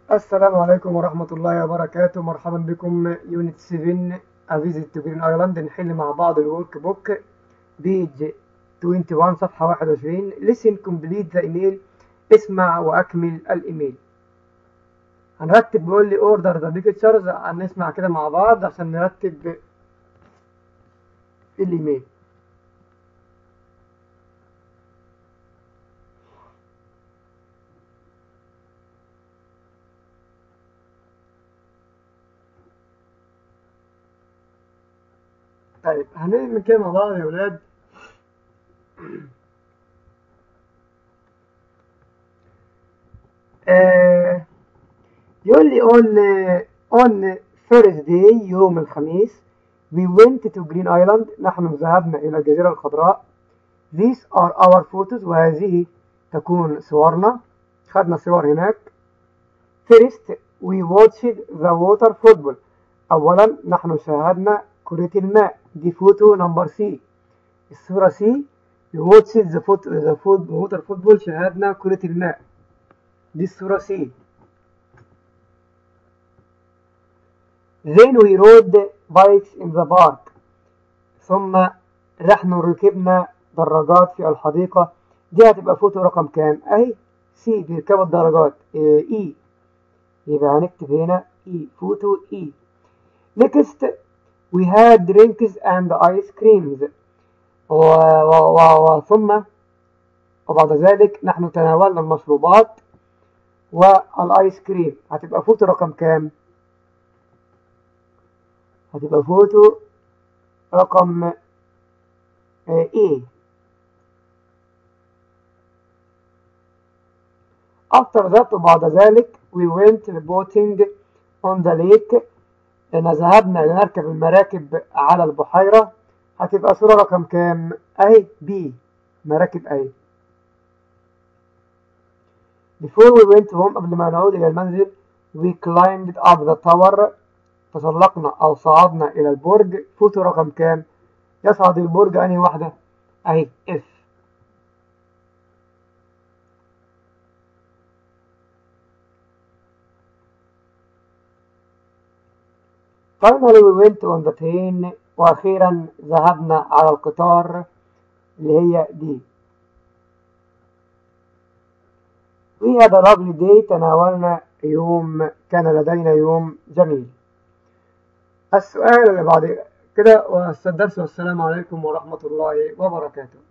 السلام عليكم ورحمة الله وبركاته مرحبا بكم يونت 7 أفيزيت تو جرين ايلاند نحل مع بعض الورك بوك بيج 21 صفحة 21 listen complete the email اسمع وأكمل الإيميل هنرتب بيقول لي اوردر ذا بيكتشرز هنسمع كده مع بعض عشان نرتب الإيميل طيب هنعمل كده مع بعض يا ولاد آه يقول لي on on Thursday يوم الخميس we went to Green Island نحن ذهبنا إلى الجزيرة الخضراء these are our photos وهذه تكون صورنا خدنا صور هناك first we watched the water football أولا نحن شاهدنا كرة الماء دي فوتو نمبر سي الصورة سي watched the foot the foot water football شاهدنا كرة الماء دي الصورة سي then we rode bikes in the park ثم نحن ركبنا دراجات في الحديقة دي هتبقى فوتو رقم كام اهي سي بيركبوا الدراجات اي يبقى هنكتب هنا اي فوتو اي next we had drinks and ice creams و... و... و... وثم وبعد ذلك نحن تناولنا المشروبات والايس كريم هتبقى فوتو رقم كام هتبقى فوتو رقم A after that وبعد ذلك we went boating on the lake لأن ذهبنا لنركب المراكب على البحيرة هتبقى صورة رقم كام أهي B مراكب أهي before we went home قبل ما نعود إلى المنزل we climbed up the tower تسلقنا أو صعدنا إلى البرج فوتو رقم كام يصعد البرج أنهي واحدة أهي F finally we went on the train وأخيرا ذهبنا على القطار اللي هي دي We had a lovely day تناولنا يوم كان لدينا يوم جميل السؤال اللي بعد كده والدرس والسلام عليكم ورحمة الله وبركاته